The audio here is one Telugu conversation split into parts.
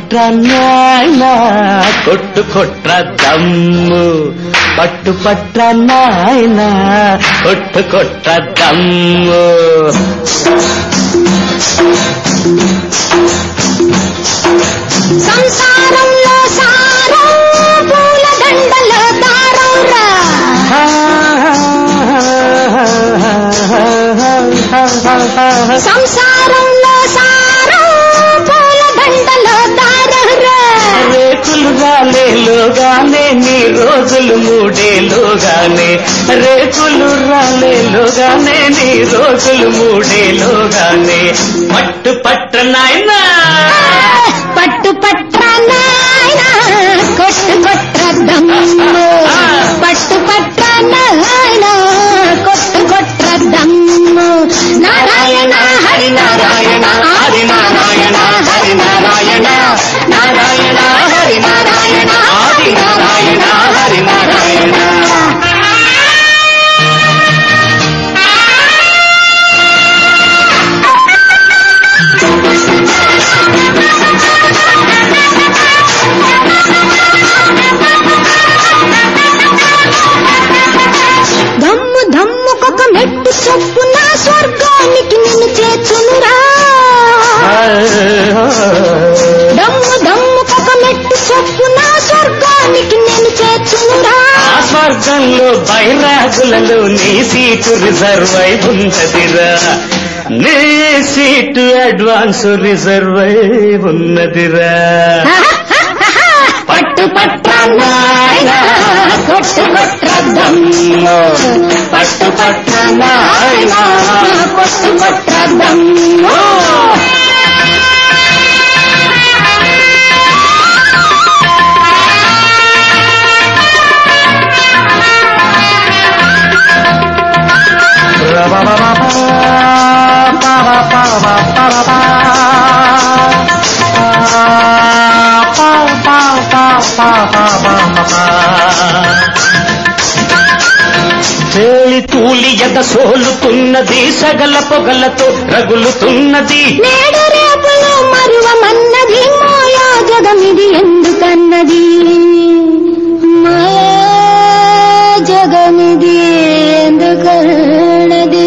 పట్ర నాయన కొట్టు కొట్ర దమ్ము పట్టు పట్ర నాయన కొట్టు కొట్ర దమ్ము సంసారంలో సారం పూల దండలో దారం రా సంసారంలో సారం పూల దండలో దారం రా రేకులు రాలేలోగానే నీ రోజులు మూడేలోగానే రేకులు రాలేలోగానే నీ రోజులు మూడేలోగానే పట్టు పట్ట నాయనా పట్టు పట్ర నాయన కొట్టు కొట్ర దమ్ము పట్టు పట్ర నాయన కొట్టు కొట్ర దమ్ము నారాయణ హరి నారాయణ ఆది నారాయణ హరి నారాయణ నారాయణ హరి నారాయణ ఆది నారాయణ హరి నారాయణ దమ్ము దమ్ముకొక మెట్టు చొప్పున స్వర్గానికి నిన్ను చేర్చునురా దమ్ము దమ్ముకొక మెట్టు చొప్పున స్వర్గానికి నేను చేర్చునురా ఆ స్వర్గంలో బైరాగులలో నీ సీటు రిజర్వ్ అయి ఉన్నదిరా నీ సీటు అడ్వాన్స్ రిజర్వ్ అయి ఉన్నదిరా పట్టు పట్ట నాయన కొట్టు కొట్ట దమ్ము పట్టు పట్ట నాయన కొట్టు కొట్ట దమ్ము తేలి తూలి ఎద సోలుతున్నది సగల పొగలతో రగులుతున్నది నేడు రేపులు మరువమన్నది మాయా జగమిది ఎందుకన్నది మాయా జగమిది ఎందుకన్నది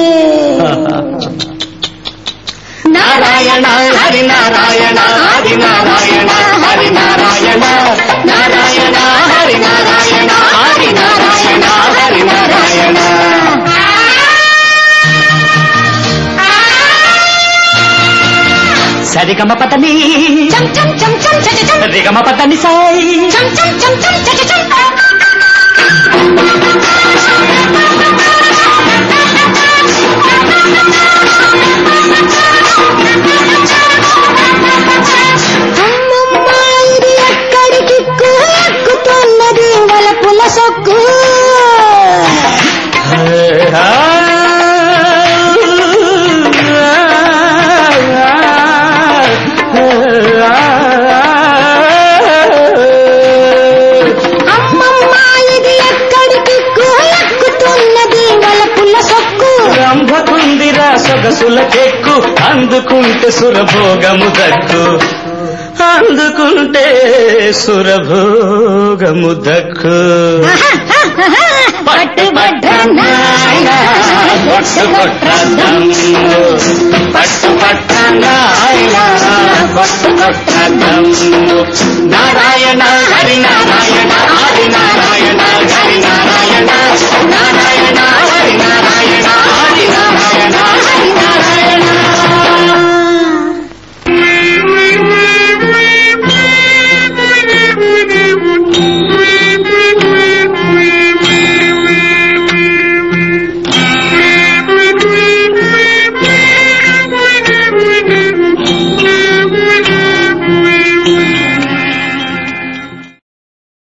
నారాయణ హరి నారాయణ ఆది నారాయణ హరి నారాయణ నారాయణ హరి నారాయణ ఆది నారాయణ హరి నారాయణ సరిగమ పతని చం చం చం చం చం చం రిగమ పతని సాయి చం చం చం చం చం చం అమ్మమ్మ ఇది ఎక్కడికి ఎక్కుతున్నది వలపుల సొక్కు అమ్మమ్మ ఇది ఎక్కడికి ఎక్కుతున్నది వలపుల సొక్కు రంభకుందిరా సొగసుల చెక్కు అందుకుంటే సురభోగము దక్కు అందుకుంటే సురభోగము దక్కు పట్టు పట్టు నాయన పట్టు పట్టదమ్ము పట్టు పట్టనాయన పట్టు పట్టదమ్ము నారాయణ హరి నారాయణ ఆది నారాయణ హరి నారాయణ నారాయణ హరి నారాయణ